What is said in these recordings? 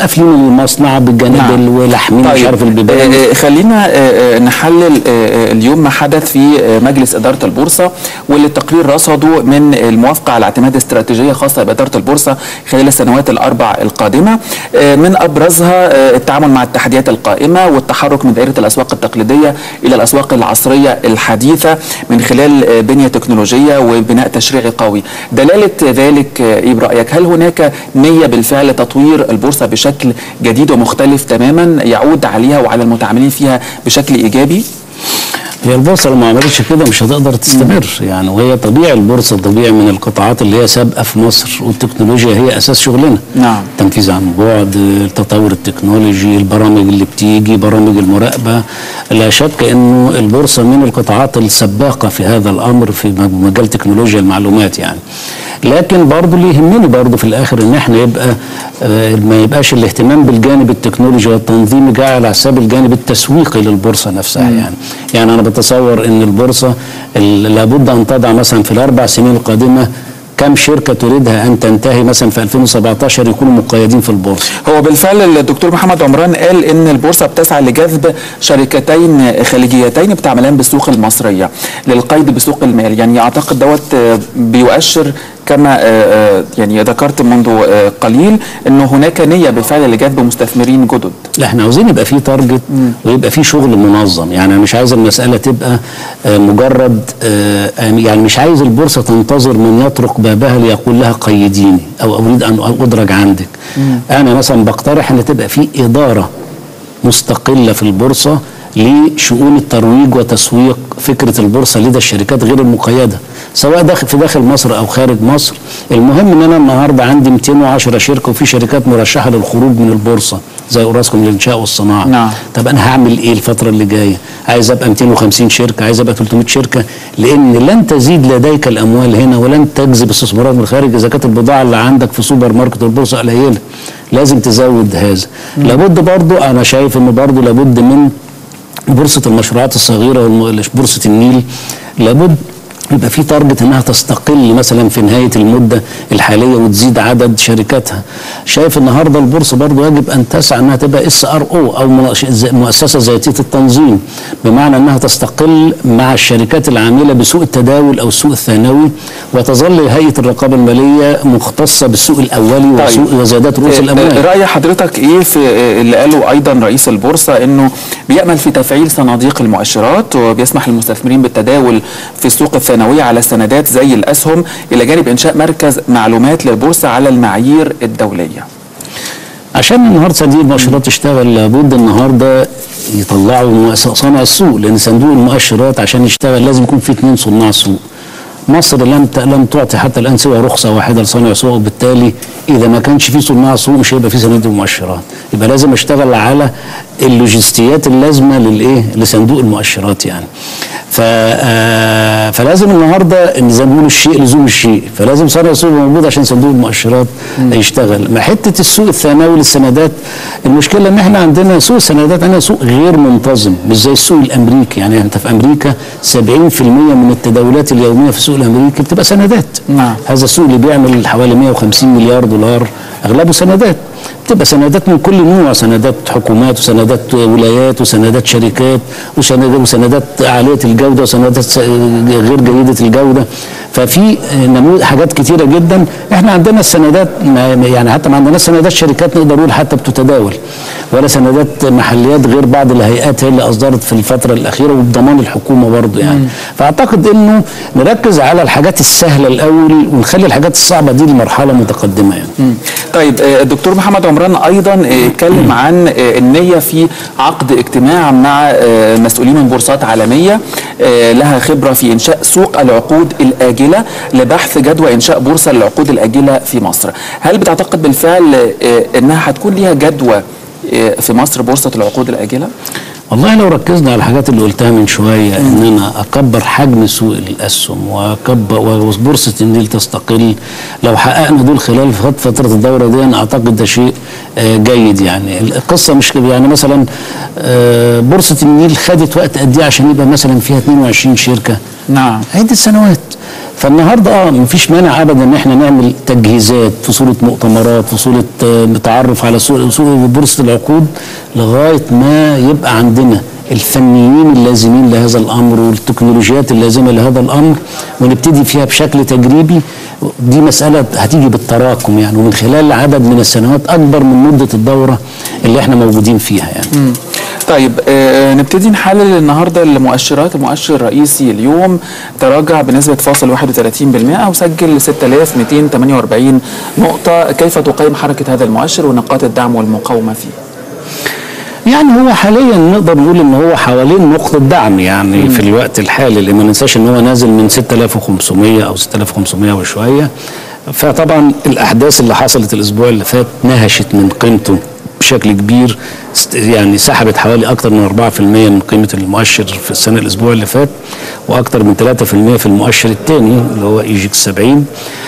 قافلين المصنع بالجانب نعم. ولاحمين مش عارف البيبان آه، آه، خلينا آه، آه، نحلل آه، آه، اليوم ما حدث في آه، مجلس إدارة البورصة واللي التقرير رصده من الموافقة على اعتماد استراتيجية خاصة بإدارة البورصة خلال السنوات الأربع القادمة آه، من أبرزها آه، التعامل مع التحديات القائمة والتحرك من دائرة الأسواق التقليدية إلى الأسواق العصرية الحديثة من خلال آه، بنية تكنولوجية وبناء تشريعي قوي دلالة ذلك آه، إيه برأيك هل هناك نية بالفعل لتطوير البورصة بشكل جديد ومختلف تماما يعود عليها وعلى المتعاملين فيها بشكل إيجابي؟ هي البورصه لو ما عملتش كده مش هتقدر تستمر يعني وهي طبيعي البورصه طبيعي من القطاعات اللي هي سابقه في مصر والتكنولوجيا هي اساس شغلنا نعم. تنفيذ عن بعد التطور التكنولوجي البرامج اللي بتيجي برامج المراقبه لا شك انه البورصه من القطاعات السباقه في هذا الامر في مجال تكنولوجيا المعلومات يعني لكن برضه اللي يهمني برضه في الاخر ان احنا يبقى آه، ما يبقاش الاهتمام بالجانب التكنولوجي والتنظيمي جاي على حساب الجانب التسويقي للبورصه نفسها يعني يعني انا بتصور ان البورصه ال- لابد ان تضع مثلا في الاربع سنين القادمه كم شركه تريدها ان تنتهي مثلا في 2017 يكونوا مقيدين في البورصه هو بالفعل الدكتور محمد عمران قال ان البورصه بتسعى لجذب شركتين خليجيتين بتعملان بالسوق المصريه للقيد بسوق المال يعني اعتقد دوت آه، بيؤشر كما آه، آه، يعني ذكرت منذ آه، قليل انه هناك نيه بالفعل لجذب مستثمرين جدد لا احنا عاوزين يبقى في تارجت ويبقى في شغل منظم يعني انا مش عايز المساله تبقى آه، مجرد آه، يعني مش عايز البورصه تنتظر من يطرق بابها ليقول لها قيديني او اريد ان ادرج عندك انا مثلا بقترح ان تبقى في اداره مستقله في البورصه لشؤون الترويج وتسويق فكره البورصه لدى الشركات غير المقيده سواء داخل في داخل مصر او خارج مصر المهم ان انا النهارده عندي 210 شركه وفي شركات مرشحه للخروج من البورصه زي اوراسكوم للانشاء والصناعه نعم. طب انا هعمل ايه الفتره اللي جايه عايز ابقى 250 شركه عايز ابقى 300 شركه لان لن تزيد لديك الاموال هنا ولن تجذب استثمارات من الخارج اذا كانت البضاعه اللي عندك في سوبر ماركت والبورصه قليله لازم تزود هذا لابد برضو انا شايف انه برضو لابد من بورصه المشروعات الصغيره وبورصه النيل لابد يبقى في تارجت انها تستقل مثلا في نهايه المده الحاليه وتزيد عدد شركاتها. شايف النهارده البورصه برضه يجب ان تسعى انها تبقى اس ار او او مناش- ز- مؤسسه ذاتيه التنظيم بمعنى انها تستقل مع الشركات العامله بسوق التداول او السوق الثانوي وتظل هيئه الرقابه الماليه مختصه بالسوق الاولي وسوق وزيادات رؤوس آه، الاموال. آه، رأي حضرتك ايه في آه، اللي قاله ايضا رئيس البورصة انه بيأمل في تفعيل صناديق المؤشرات وبيسمح للمستثمرين بالتداول في السوق الثانوية على السندات زي الاسهم الى جانب انشاء مركز معلومات للبورصة على المعايير الدولية عشان النهارده صناديق المؤشرات تشتغل لابد النهارده يطلعوا مؤس- صانع السوق لان صندوق المؤشرات عشان يشتغل لازم يكون في اثنين صناع سوق. مصر لم ت- لم تعطي حتى الان سوى رخصه واحده لصانع سوق وبالتالي اذا ما كانش في صناع سوق مش هيبقى في صناديق مؤشرات يبقى لازم اشتغل على اللوجستيات اللازمه للايه لصندوق المؤشرات يعني ف آه، فلازم النهارده ان زي ما بيقولوا الشيء لزوم الشيء فلازم صانع السوق يبقى موجود عشان صندوق المؤشرات يشتغل ما حته السوق الثانوي للسندات المشكله ان احنا عندنا سوق السندات عندنا سوق غير منتظم مش زي السوق الامريكي يعني انت في امريكا 70% من التداولات اليوميه في السوق الامريكي بتبقى سندات نعم. هذا السوق اللي بيعمل حوالي 150 مليار دولار اغلبه سندات بتبقى سندات من كل نوع سندات حكومات وسندات ولايات وسندات شركات وسندات وسندات عاليه الجوده وسندات س- غير جيده الجوده ففي نمو حاجات كتيره جدا احنا عندنا السندات ما- يعني حتى ما عندناش سندات شركات نقدر نقول حتى بتتداول ولا سندات محليات غير بعض الهيئات هي اللي اصدرت في الفتره الاخيره وبضمان الحكومه برضه يعني فاعتقد انه نركز على الحاجات السهله الاول ونخلي الحاجات الصعبه دي لمرحله متقدمه يعني مم. طيب آه، الدكتور محمد عمران ايضا آه، اتكلم عن آه، النيه في عقد اجتماع مع آه، مسؤولين من بورصات عالميه آه، لها خبره في انشاء سوق العقود الاجله لبحث جدوى انشاء بورصه للعقود الاجله في مصر هل بتعتقد بالفعل آه، انها هتكون ليها جدوى آه، في مصر بورصه العقود الاجله والله لو ركزنا على الحاجات اللي قلتها من شويه ان انا اكبر حجم سوق الاسهم واكبر وبورصه النيل تستقل لو حققنا دول خلال فت- فتره الدوره دي انا اعتقد ده شيء آه، جيد يعني القصه مش كده يعني مثلا آه، بورصه النيل خدت وقت قد ايه عشان يبقى مثلا فيها 22 شركه نعم عدة سنوات فالنهارده اه مفيش مانع ابدا ان احنا نعمل تجهيزات في صوره مؤتمرات في صوره آه، تعرف على سوق سوق بورصه العقود لغايه ما يبقى عندنا الفنيين اللازمين لهذا الامر والتكنولوجيات اللازمه لهذا الامر ونبتدي فيها بشكل تجريبي دي مساله هتيجي بالتراكم يعني ومن خلال عدد من السنوات اكبر من مده الدوره اللي احنا موجودين فيها يعني طيب آه نبتدي نحلل النهارده المؤشرات المؤشر الرئيسي اليوم تراجع بنسبه فاصل 31% وسجل 6248 نقطه كيف تقيم حركه هذا المؤشر ونقاط الدعم والمقاومه فيه يعني هو حاليا نقدر نقول ان هو حوالين نقطه دعم يعني في الوقت الحالي اللي ما ننساش ان هو نازل من 6500 او 6500 وشويه فطبعا الاحداث اللي حصلت الاسبوع اللي فات نهشت من قيمته بشكل كبير است- يعني سحبت حوالي اكثر من 4% من قيمه المؤشر في السنه الاسبوع اللي فات واكثر من 3% في المؤشر الثاني اللي هو ايجيكس 70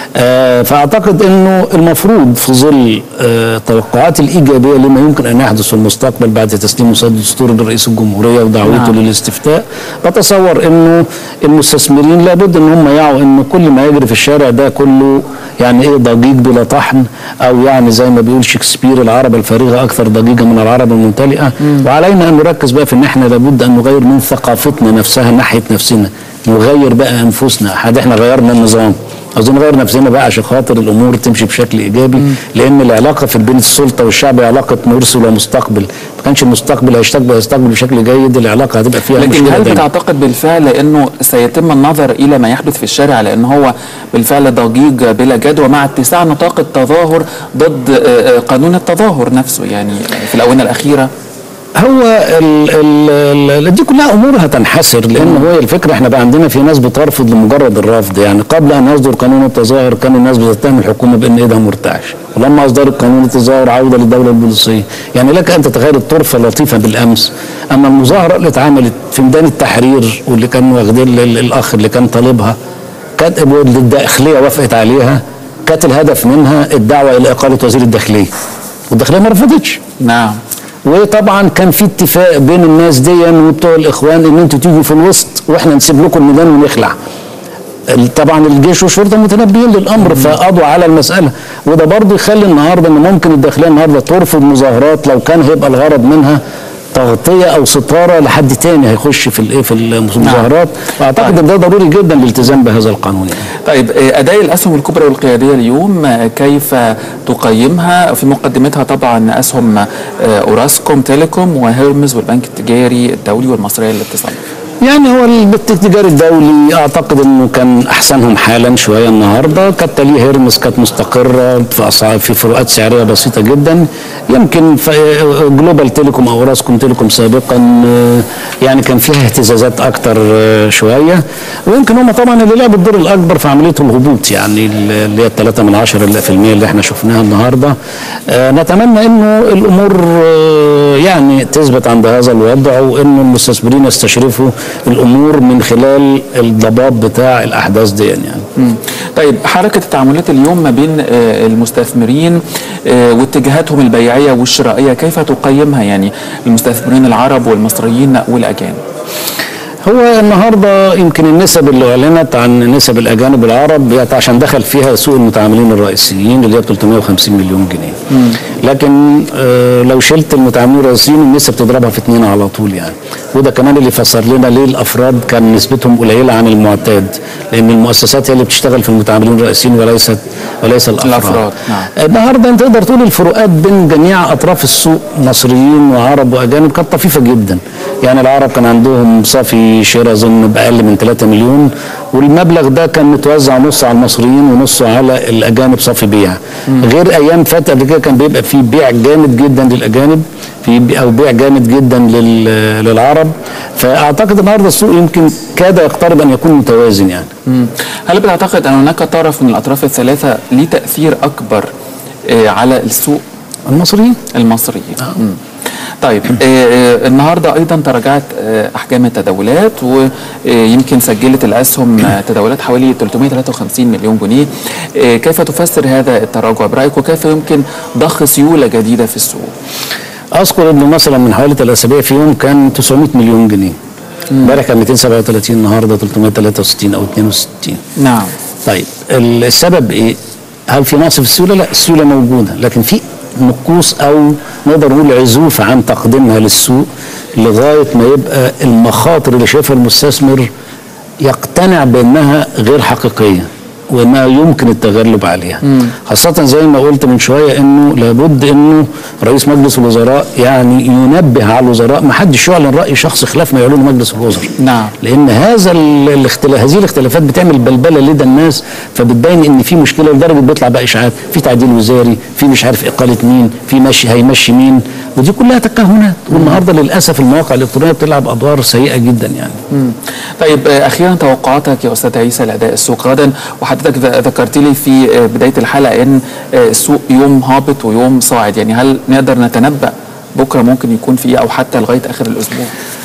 آه فاعتقد انه المفروض في ظل آه التوقعات الايجابيه لما يمكن ان يحدث في المستقبل بعد تسليم مسدد دستور لرئيس الجمهوريه ودعوته نعم. نعم. للاستفتاء بتصور انه المستثمرين لابد ان هم يعوا ان كل ما يجري في الشارع ده كله يعني ايه ضجيج بلا طحن او يعني زي ما بيقول شكسبير العرب الفارغه اكثر ضجيجا من العرب الممتلئه وعلينا ان نركز بقى في ان احنا لابد ان نغير من ثقافتنا نفسها ناحيه نفسنا نغير بقى انفسنا حد احنا غيرنا النظام عاوزين نغير نفسنا بقى عشان خاطر الامور تمشي بشكل ايجابي لان العلاقه في بين السلطه والشعب هي علاقه مرسل ومستقبل ما كانش المستقبل هيستقبل هيستقبل بشكل جيد العلاقه هتبقى فيها لكن مشكله هل دايما. بتعتقد بالفعل انه سيتم النظر الى ما يحدث في الشارع لان هو بالفعل ضجيج بلا جدوى مع اتساع نطاق التظاهر ضد آه، آه، قانون التظاهر نفسه يعني في الاونه الاخيره هو ال ال ال دي كلها امور هتنحسر لان هو الفكره احنا بقى عندنا في ناس بترفض لمجرد الرفض يعني قبل ان يصدر قانون التظاهر كان الناس بتتهم الحكومه بان ايدها مرتعش ولما اصدر قانون التظاهر عوده للدوله البوليسيه يعني لك ان تتخيل الطرفه لطيفه بالامس اما المظاهره اللي اتعملت في ميدان التحرير واللي كان واخدين ال- الاخ اللي كان طالبها كانت الداخليه وافقت عليها كانت الهدف منها الدعوه الى اقاله وزير الداخليه والداخليه ما رفضتش نعم وطبعا كان في اتفاق بين الناس دي وبتوع الاخوان ان انتوا تيجوا في الوسط واحنا نسيب لكم الميدان ونخلع ال- طبعا الجيش والشرطه متنبهين للامر فقضوا على المساله وده برضه يخلي النهارده ان ممكن الداخليه النهارده ترفض مظاهرات لو كان هيبقى الغرض منها تغطيه او ستاره لحد تاني هيخش في الايه في المظاهرات واعتقد ان ده ضروري جدا الالتزام بهذا القانون يعني. طيب آه، اداء الاسهم الكبرى والقياديه اليوم آه، كيف تقيمها في مقدمتها طبعا اسهم آه، اوراسكوم تيليكوم وهيرمز والبنك التجاري الدولي والمصريه للاتصال يعني هو البت التجاري الدولي اعتقد انه كان احسنهم حالا شويه النهارده كانت تاليه هيرمس كانت مستقره في اسعار في فروقات سعريه بسيطه جدا يمكن في جلوبال تيليكوم او راسكوم تيليكوم سابقا آه، يعني كان فيها اهتزازات اكتر آه، شويه ويمكن هم طبعا اللي لعبوا الدور الاكبر في عمليه الهبوط يعني اللي هي الثلاثة من عشرة في المية اللي احنا شفناها النهارده آه، نتمنى انه الامور آه، يعني تثبت عند هذا الوضع وانه المستثمرين يستشرفوا الامور من خلال الضباب بتاع الاحداث دي يعني مم. طيب حركة التعاملات اليوم ما بين آه، المستثمرين آه، واتجاهاتهم البيعية والشرائية كيف تقيمها يعني المستثمرين العرب والمصريين والأجانب هو النهارده يمكن النسب اللي اعلنت عن نسب الاجانب العرب هي عشان دخل فيها سوق المتعاملين الرئيسيين اللي هي 350 مليون جنيه لكن آه لو شلت المتعاملين الرئيسيين النسب تضربها في اثنين على طول يعني وده كمان اللي فسر لنا ليه الافراد كان نسبتهم قليله عن المعتاد لان المؤسسات هي اللي بتشتغل في المتعاملين الرئيسيين وليست وليس الافراد, الأفراد، نعم. النهارده انت تقدر تقول الفروقات بين جميع اطراف السوق مصريين وعرب واجانب كانت طفيفه جدا يعني العرب كان عندهم صافي شراء اظن باقل من 3 مليون والمبلغ ده كان متوزع نص على المصريين ونص على الاجانب صافي بيع غير ايام فاتت قبل كده كان بيبقى في بيع جامد جدا للاجانب في بي- او بيع جامد جدا لل- للعرب فاعتقد النهارده السوق يمكن كاد يقترب ان يكون متوازن يعني مم. هل بتعتقد أن هناك طرف من الأطراف الثلاثة ليه تأثير أكبر آه، على السوق المصريين المصريين مم. طيب آه، آه، النهارده ايضا تراجعت آه، احجام التداولات ويمكن سجلت الاسهم آه، تداولات حوالي 353 مليون جنيه آه، كيف تفسر هذا التراجع برايك وكيف يمكن ضخ سيوله جديده في السوق اذكر انه مثلا من حوالي ثلاث اسابيع في يوم كان 900 مليون جنيه امبارح كان 237 النهارده 363 او 62 نعم طيب السبب ايه؟ هل في نقص في السيوله؟ لا السيوله موجوده لكن في نقوص او نقدر نقول عزوف عن تقديمها للسوق لغايه ما يبقى المخاطر اللي شايفها المستثمر يقتنع بانها غير حقيقيه وما يمكن التغلب عليها خاصة زي ما قلت من شوية انه لابد انه رئيس مجلس الوزراء يعني ينبه على الوزراء ما حدش يعلن رأي شخص خلاف ما يعلنه مجلس الوزراء نعم. لان هذا ال- الاختلاف هذه الاختلافات بتعمل بلبله لدى الناس فبتبين ان في مشكله لدرجه بيطلع بقى اشاعات في تعديل وزاري في مش عارف اقاله مين في مشي هيمشي مين ودي كلها تكهنات والنهارده للاسف المواقع الالكترونيه بتلعب ادوار سيئه جدا يعني مم. طيب آه، اخيرا توقعاتك يا استاذ عيسى لاداء السوق غدا وحضرتك ذ- ذكرت لي في آه، بدايه الحلقه ان آه، السوق يوم هابط ويوم صاعد يعني هل نقدر نتنبأ بكره ممكن يكون في إيه او حتى لغايه اخر الاسبوع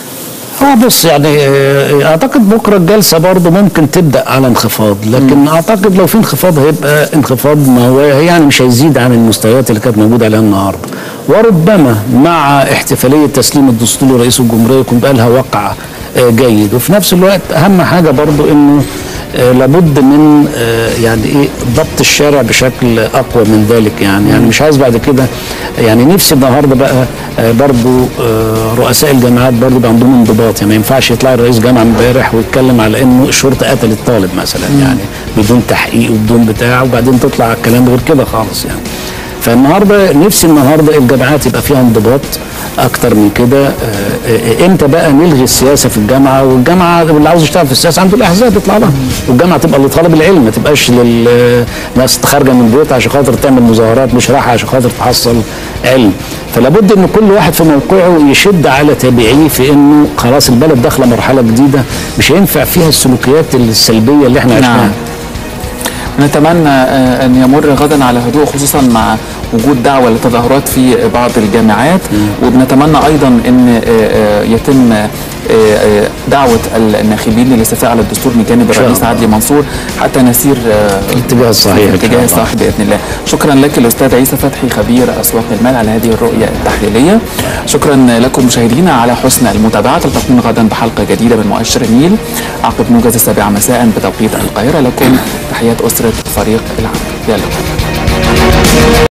هو بص يعني آه، اعتقد بكره الجلسه برضه ممكن تبدا على انخفاض لكن اعتقد لو في انخفاض هيبقى انخفاض ما هو يعني مش هيزيد عن المستويات اللي كانت موجوده عليها النهارده وربما مع احتفاليه تسليم الدستور لرئيس الجمهوريه يكون بقى لها وقع آه، جيد وفي نفس الوقت اهم حاجه برضه انه آه، لابد من آه، يعني ايه ضبط الشارع بشكل اقوى من ذلك يعني يعني مش عايز بعد كده يعني نفسي النهارده بقى آه، برضو آه، رؤساء الجامعات برضو يبقى عندهم انضباط يعني ما ينفعش يطلع رئيس جامعه امبارح ويتكلم على انه الشرطه قتلت طالب مثلا يعني بدون تحقيق وبدون بتاع وبعدين تطلع الكلام غير كده خالص يعني فالنهارده نفسي النهارده الجامعات يبقى فيها انضباط اكتر من كده آه، آه، امتى بقى نلغي السياسه في الجامعه والجامعه اللي عاوز يشتغل في السياسه عنده الاحزاب يطلع لها والجامعه تبقى لطالب العلم ما تبقاش للناس خارجه من بيوتها عشان خاطر تعمل مظاهرات مش رايحه عشان خاطر تحصل علم فلابد ان كل واحد في موقعه يشد على تابعيه في انه خلاص البلد داخله مرحله جديده مش هينفع فيها السلوكيات السلبيه اللي احنا عشناها نعم. نتمنى آه، ان يمر غدا على هدوء خصوصا مع وجود دعوه للتظاهرات في بعض الجامعات وبنتمنى ايضا ان آه، آه، يتم آه، آه، دعوه الناخبين للاستفتاء على الدستور من جانب شاء الرئيس الله. عدلي منصور حتى نسير آه، الاتجاه الصحيح في إن شاء الاتجاه الله. الصحيح باذن الله شكرا لك الاستاذ عيسى فتحي خبير اسواق المال على هذه الرؤيه التحليليه شكرا لكم مشاهدينا على حسن المتابعه تلتقون غدا بحلقه جديده من مؤشر النيل عقب موجز السابعه مساء بتوقيت القاهره لكم تحيات اسره فريق العمل يا لكم